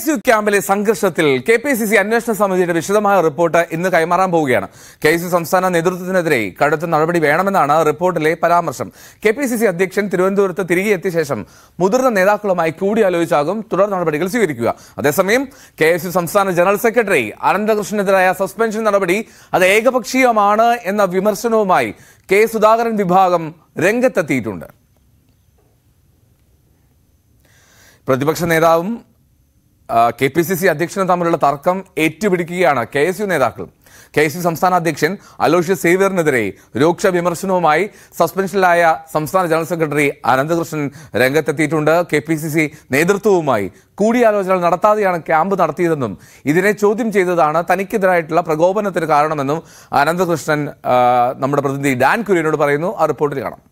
S U ക്യാമ്പിലെ സംഘർഷത്തിൽ K P C C അന്വേഷണ സമിതിയുടെ വിശദമായ റിപ്പോർട്ട് ഇന്ന് കൈമാറാൻ പോവുകയാണ് കെ എസ് യു സംസ്ഥാന നേതൃത്വത്തിനെതിരെ കടുത്ത നടപടി വേണമെന്നാണ് റിപ്പോർട്ടിലെ പരാമർശം കെ പി സി സി അധ്യക്ഷൻ തിരുവനന്തപുരത്ത് തിരികെ എത്തിയ ശേഷം മുതിർന്ന നേതാക്കളുമായി കൂടിയാലോചിച്ചാകും തുടർ നടപടികൾ സ്വീകരിക്കുക അതേസമയം കെ എസ് യു സംസ്ഥാന ജനറൽ സെക്രട്ടറി അനന്തകൃഷ്ണനെതിരായ സസ്പെൻഷൻ നടപടി അത് ഏകപക്ഷീയമാണ് എന്ന വിമർശനവുമായി കെ സുധാകരൻ വിഭാഗം രംഗത്തെത്തിയിട്ടുണ്ട് പ്രതിപക്ഷ നേതാവും കെ പി സി സി അധ്യക്ഷനും തമ്മിലുള്ള തർക്കം ഏറ്റുപിടിക്കുകയാണ് കെ എസ് യു നേതാക്കൾ കെ എസ് യു സംസ്ഥാന അധ്യക്ഷൻ അലോഷ്യസ് സേവ്യറിനെതിരെ രൂക്ഷ വിമർശനവുമായി സസ്പെൻഷനിലായ സംസ്ഥാന ജനറൽ സെക്രട്ടറി അനന്തകൃഷ്ണൻ രംഗത്തെത്തിയിട്ടുണ്ട് കെ പി സി സി നേതൃത്വവുമായി കൂടിയാലോചനകൾ നടത്താതെയാണ് ക്യാമ്പ് നടത്തിയതെന്നും ഇതിനെ ചോദ്യം ചെയ്തതാണ് തനിക്കെതിരായിട്ടുള്ള പ്രകോപനത്തിന് കാരണമെന്നും അനന്തകൃഷ്ണൻ ആ, നമ്മുടെ പ്രതിനിധി ഡാൻ കുര്യനോട് പറയുന്നു ആ റിപ്പോർട്ടിൽ കാണാം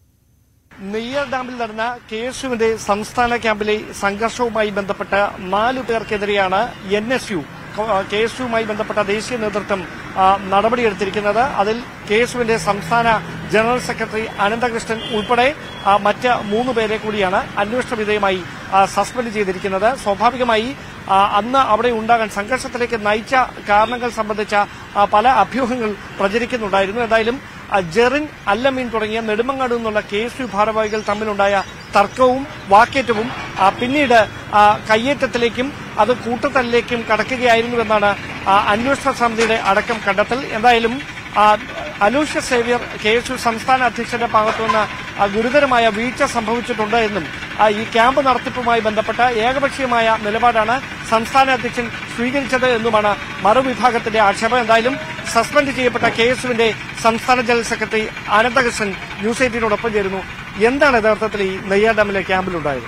നെയ്യാർ ഡാമിൽ നടന്ന കെ എസ് യുവിന്റെ സംസ്ഥാന ക്യാമ്പിലെ സംഘർഷവുമായി ബന്ധപ്പെട്ട് നാലു പേർക്കെതിരെയാണ് N S U K S യുമായി ബന്ധപ്പെട്ട ദേശീയ നേതൃത്വം ആ, നടപടിയെടുത്തിരിക്കുന്നത് അതിൽ കെ എസ് യുവിന്റെ സംസ്ഥാന ജനറൽ സെക്രട്ടറി അനന്തകൃഷ്ണൻ ഉൾപ്പെടെ ആ, മറ്റ് മൂന്ന് പേരെ കൂടിയാണ് അന്വേഷണ വിധേയമായി ആ, സസ്പെൻഡ് ചെയ്തിരിക്കുന്നത് സ്വാഭാവികമായി ആ, അന്ന് അവിടെ ഉണ്ടാകാൻ സംഘർഷത്തിലേക്ക് നയിച്ച കാരണങ്ങൾ സംബന്ധിച്ച ആ, പല അഭ്യൂഹങ്ങൾ പ്രചരിക്കുന്നുണ്ടായിരുന്നു എന്തായാലും ആ, ജെറിൻ അല്ലമീൻ തുടങ്ങിയ നെടുമങ്ങാട് നിന്നുള്ള കെ എസ് യു ഭാരവാഹികൾ തമ്മിലുണ്ടായ തർക്കവും വാക്കേറ്റവും ആ, പിന്നീട് ആ, കയ്യേറ്റത്തിലേക്കും അത് കൂട്ടത്തല്ലിലേക്കും കടക്കുകയായിരുന്നുവെന്നാണ് ആ, അന്വേഷണ സമിതിയുടെ അടക്കം കണ്ടെത്തൽ എന്തായാലും ആ, Aloysius Xavier K S U സംസ്ഥാന അധ്യക്ഷന്റെ ഭാഗത്തുനിന്ന് ആ, ഗുരുതരമായ വീഴ്ച സംഭവിച്ചിട്ടുണ്ട് എന്നും ആ, ഈ ക്യാമ്പ് നടത്തിപ്പുമായി ബന്ധപ്പെട്ട ഏകപക്ഷീയമായ നിലപാടാണ് സംസ്ഥാന അധ്യക്ഷൻ സ്വീകരിച്ചത് എന്നുമാണ് മറുവിഭാഗത്തിന്റെ ആക്ഷേപം എന്തായാലും സസ്പെൻഡ് ചെയ്യപ്പെട്ട കെ എസ് യുവിന്റെ സംസ്ഥാന ജനറൽ സെക്രട്ടറി അനന്തകൃഷ്ണൻ ന്യൂസ് എയ്റ്റീനോടൊപ്പം ചേരുന്നു എന്താണ് യഥാർത്ഥത്തിൽ ഈ നെയ്യാർ ഡാമിലെ ക്യാമ്പിലുണ്ടായത്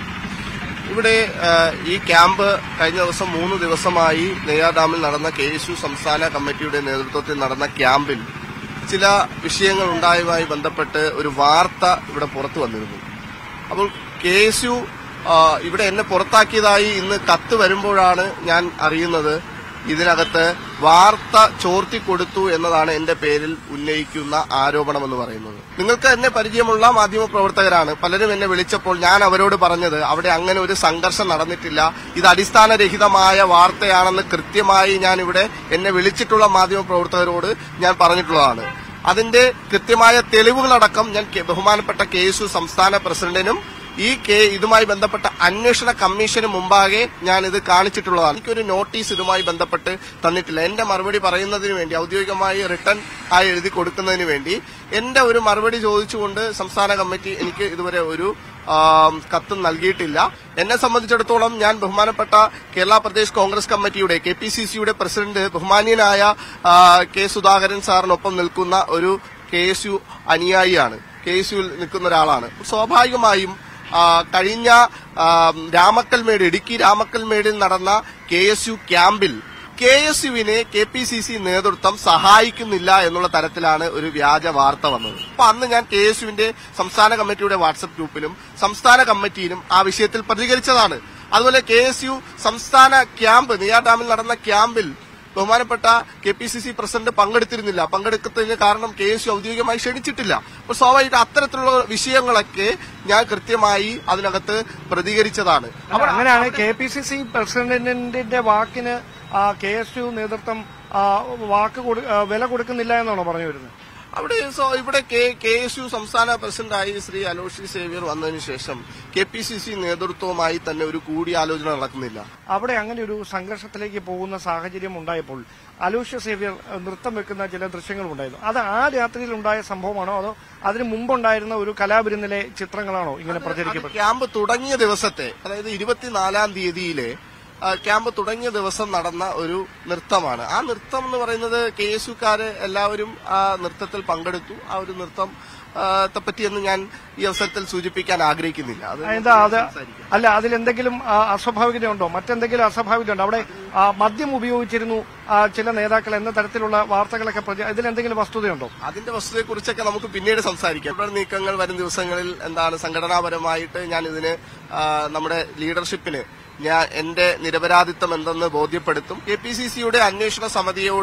ഇവിടെ ആ, ഈ ക്യാമ്പ് കഴിഞ്ഞ ദിവസം മൂന്ന് ദിവസമായി നെയ്യാർ ഡാമിൽ നടന്ന കെ എസ് യു സംസ്ഥാന കമ്മിറ്റിയുടെ നേതൃത്വത്തിൽ നടന്ന ക്യാമ്പിൽ ചില വിഷയങ്ങൾ ഉണ്ടായതുമായി ബന്ധപ്പെട്ട് ഒരു വാർത്ത ഇവിടെ പുറത്തു വന്നിരുന്നു അപ്പോൾ കെ എസ് യു ഇവിടെ എന്നെ പുറത്താക്കിയതായി ഇന്ന് കത്ത് വരുമ്പോഴാണ് ഞാൻ അറിയുന്നത് ഇതിനകത്ത് വാർത്ത ചോർത്തി കൊടുത്തു എന്നതാണ് എന്റെ പേരിൽ ഉന്നയിക്കുന്ന ആരോപണമെന്ന് പറയുന്നത് നിങ്ങൾക്ക് എന്നെ പരിചയമുള്ള മാധ്യമ പ്രവർത്തകരാണ് പലരും എന്നെ വിളിച്ചപ്പോൾ ഞാൻ അവരോട് പറഞ്ഞത് അവിടെ അങ്ങനെ ഒരു സംഘർഷം നടന്നിട്ടില്ല ഇത് അടിസ്ഥാനരഹിതമായ വാർത്തയാണെന്ന് കൃത്യമായി ഞാൻ ഇവിടെ എന്നെ വിളിച്ചിട്ടുള്ള മാധ്യമ പ്രവർത്തകരോട് ഞാൻ പറഞ്ഞിട്ടുള്ളതാണ് അതിന്റെ കൃത്യമായ തെളിവുകളടക്കം ഞാൻ കെ- ബഹുമാനപ്പെട്ട കെ എസ് യു സംസ്ഥാന പ്രസിഡന്റിനും ഈ കേ ഇതുമായി ബന്ധപ്പെട്ട അന്വേഷണ കമ്മീഷന് മുമ്പാകെ ഞാൻ ഇത് കാണിച്ചിട്ടുള്ളതാണ് എനിക്കൊരു നോട്ടീസ് ഇതുമായി ബന്ധപ്പെട്ട് തന്നിട്ടില്ല എന്റെ മറുപടി പറയുന്നതിന് വേണ്ടി ഔദ്യോഗികമായി റിട്ടേൺ ആയി എഴുതി കൊടുക്കുന്നതിന് വേണ്ടി എന്റെ ഒരു മറുപടി ചോദിച്ചുകൊണ്ട് സംസ്ഥാന കമ്മിറ്റി എനിക്ക് ഇതുവരെ ഒരു ആം, കത്തും നൽകിയിട്ടില്ല എന്നെ സംബന്ധിച്ചിടത്തോളം ഞാൻ ബഹുമാനപ്പെട്ട കേരള പ്രദേശ് കോൺഗ്രസ് കമ്മിറ്റിയുടെ കെ പി സി സിയുടെ പ്രസിഡന്റ് ബഹുമാന്യനായ ആ, കെ സുധാകരൻ സാറിനൊപ്പം നിൽക്കുന്ന ഒരു കെ എസ് യു അനുയായിയാണ് കെ എസ് യുവിൽ നിൽക്കുന്ന ഒരാളാണ് സ്വാഭാവികമായും ആ, കഴിഞ്ഞ ആ, രാമക്കൽമേട് ഇടുക്കി രാമക്കൽമേടിൽ നടന്ന കെ എസ് യു ക്യാമ്പിൽ കെ എസ് യുവിനെ കെ പി സി സി നേതൃത്വം സഹായിക്കുന്നില്ല എന്നുള്ള തരത്തിലാണ് ഒരു വ്യാജ വാർത്ത വന്നത് അപ്പൊ അന്ന് ഞാൻ കെ എസ് യുവിന്റെ സംസ്ഥാന കമ്മിറ്റിയുടെ വാട്സപ്പ് ഗ്രൂപ്പിലും സംസ്ഥാന കമ്മിറ്റിയിലും ആ വിഷയത്തിൽ പ്രതികരിച്ചതാണ് അതുപോലെ കെ എസ് യു സംസ്ഥാന ക്യാമ്പ് നെയ്യാർ ഡാമിൽ നടന്ന ക്യാമ്പിൽ ബഹുമാനപ്പെട്ട K P C C president പങ്കെടുത്തിരുന്നില്ല പങ്കെടുക്കുന്നതിന് കാരണം കെ എസ് യു ഔദ്യോഗികമായി ക്ഷണിച്ചിട്ടില്ല അപ്പോൾ സ്വാഭാവികമായിട്ട് അത്തരത്തിലുള്ള വിഷയങ്ങളൊക്കെ ഞാൻ കൃത്യമായി അതിനകത്ത് പ്രതികരിച്ചതാണ് അപ്പോൾ അങ്ങനെയാണ് കെ പി സി സി പ്രസിഡന്റിന്റെ വാക്കിന് കെ എസ് യു നേതൃത്വം ആ, വാക്ക് കൊടു- ആ, വില കൊടുക്കുന്നില്ല എന്നാണോ പറഞ്ഞു വരുന്നത് അവിടെ സോ- ഇവിടെ കെ കെ എസ് യു സംസ്ഥാന പ്രസിഡന്റായി ശ്രീ അലോഷി സേവ്യർ വന്നതിന് ശേഷം കെ പി സി സി നേതൃത്വവുമായി തന്നെ ഒരു കൂടിയാലോചന നടക്കുന്നില്ല അവിടെ അങ്ങനെ ഒരു സംഘർഷത്തിലേക്ക് പോകുന്ന സാഹചര്യം ഉണ്ടായപ്പോൾ അലൂഷ്യ സേവ്യർ അഹ്, നൃത്തം വെക്കുന്ന ചില ദൃശ്യങ്ങൾ ഉണ്ടായിരുന്നു അത് ആ രാത്രിയിൽ ഉണ്ടായ സംഭവമാണോ അതോ അതിന് മുമ്പുണ്ടായിരുന്ന ഒരു കലാവിരുന്നിലെ ചിത്രങ്ങളാണോ ഇങ്ങനെ അത് പ്രചരിക്കപ്പെട്ടത് ക്യാമ്പ് തുടങ്ങിയ ദിവസത്തെ അതായത് ഇരുപത്തിനാലാം തീയതിയിലെ ആ, ക്യാമ്പ് തുടങ്ങിയ ദിവസം നടന്ന ഒരു നൃത്തമാണ് ആ നൃത്തം എന്ന് പറയുന്നത് കെ എസ് യുക്കാര് എല്ലാവരും ആ നൃത്തത്തിൽ പങ്കെടുത്തു ആ ഒരു നൃത്തം ആ, ത്തെ പറ്റിയൊന്നും ഞാൻ ഈ അവസരത്തിൽ സൂചിപ്പിക്കാൻ ആഗ്രഹിക്കുന്നില്ല അത് എന്താ അത് സംസാരിക്കാം. അല്ല അതിലെന്തെങ്കിലും ആ, അസ്വാഭാവികതയുണ്ടോ മറ്റെന്തെങ്കിലും അസ്വാഭാവികതയുണ്ടോ അവിടെ ആ, മദ്യം ഉപയോഗിച്ചിരുന്നു ആ, ചില നേതാക്കൾ എന്ന തരത്തിലുള്ള വാർത്തകളൊക്കെ പ്രച- ഇതിലെന്തെങ്കിലും വസ്തുതയുണ്ടോ അതിന്റെ വസ്തുതയെക്കുറിച്ചൊക്കെ നമുക്ക് പിന്നീട് സംസാരിക്കാം തുടർ നീക്കങ്ങൾ വരും ദിവസങ്ങളിൽ എന്താണ് സംഘടനാപരമായിട്ട് ഞാൻ ഇതിന് ആ, നമ്മുടെ ലീഡർഷിപ്പിന് ഞാൻ എന്റെ നിരപരാധിത്വം എന്തെന്ന് ബോധ്യപ്പെടുത്തും കെ പി സി സിയുടെ അന്വേഷണ സമിതിയോട്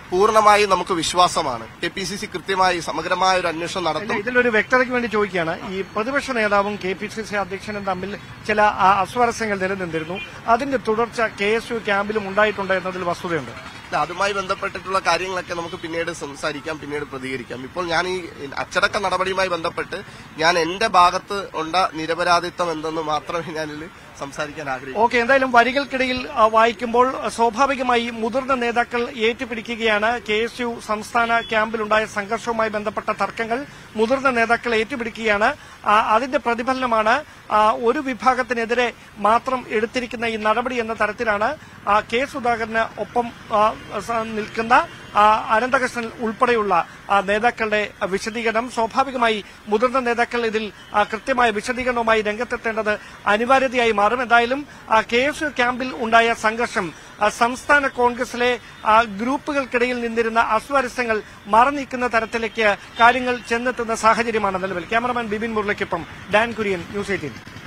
പൂർണ്ണമായി നമുക്ക് വിശ്വാസമാണ് കെ പി സി സി കൃത്യമായി സമഗ്രമായ ഒരു അന്വേഷണം ഇല്ല, നടത്തും ഇതിലൊരു വ്യക്തതയ്ക്ക് വേണ്ടി ചോദിക്കുകയാണ് ഈ പ്രതിപക്ഷ നേതാവും കെ പി സി സി അധ്യക്ഷനും തമ്മിൽ ചില ആ, അസ്വാരസ്യങ്ങൾ നിലനിന്നിരുന്നു അതിന്റെ തുടർച്ച കെ എസ് യു ക്യാമ്പിലും ഉണ്ടായിട്ടുണ്ട് എന്നതിൽ വസ്തുതയുണ്ട് ഇല്ല, അതുമായി ബന്ധപ്പെട്ടിട്ടുള്ള കാര്യങ്ങളൊക്കെ നമുക്ക് പിന്നീട് സംസാരിക്കാം പിന്നീട് പ്രതികരിക്കാം ഇപ്പോൾ ഞാൻ ഈ അച്ചടക്ക നടപടിയുമായി ബന്ധപ്പെട്ട് ഞാൻ എന്റെ ഭാഗത്ത് ഉണ്ട നിരപരാധിത്വം എന്തെന്ന് മാത്രമേ ഞാനിൽ സംസാരിക്കാൻ ആഗ്രഹിക്കുന്നു ഓക്കെ എന്തായാലും വരികൾക്കിടയിൽ ആ, വായിക്കുമ്പോൾ സ്വാഭാവികമായി മുതിർന്ന നേതാക്കൾ ഏറ്റുപിടിക്കുകയാണ് കെ എസ് യു സംസ്ഥാന ക്യാമ്പിലുണ്ടായ സംഘർഷവുമായി ബന്ധപ്പെട്ട തർക്കങ്ങൾ മുതിർന്ന നേതാക്കൾ ഏറ്റുപിടിക്കുകയാണ് ആ, അതിന്റെ പ്രതിഫലനമാണ് ആ, ഒരു വിഭാഗത്തിനെതിരെ മാത്രം എടുത്തിരിക്കുന്ന ഈ നടപടി എന്ന തരത്തിലാണ് ആ, കെ സുധാകരന് ഒപ്പം ആ, സ- നിൽക്കുന്ന ആ, അനന്തകൃഷ്ണൻ ഉൾപ്പെടെയുള്ള ആ, നേതാക്കളുടെ വിശദീകരണം സ്വാഭാവികമായി മുതിർന്ന നേതാക്കൾ ഇതിൽ ആ, കൃത്യമായ വിശദീകരണവുമായി രംഗത്തെത്തേണ്ടത് അനിവാര്യതയായി മാറും എന്തായാലും ആ, കെ എസ് യു ക്യാമ്പിൽ ഉണ്ടായ സംഘർഷം ആ, സംസ്ഥാന കോൺഗ്രസിലെ ആ, ഗ്രൂപ്പുകൾക്കിടയിൽ നിന്നിരുന്ന അസ്വാരസ്യങ്ങൾ മറനീക്കുന്ന തരത്തിലേക്ക് കാര്യങ്ങൾ ചെന്നെത്തുന്ന സാഹചര്യമാണ് നിലവിൽ ക്യാമറമാൻ ബിബിൻ മുർലയ്ക്കൊപ്പം ഡാൻ കുര്യൻ ന്യൂസ് എയ്റ്റീൻ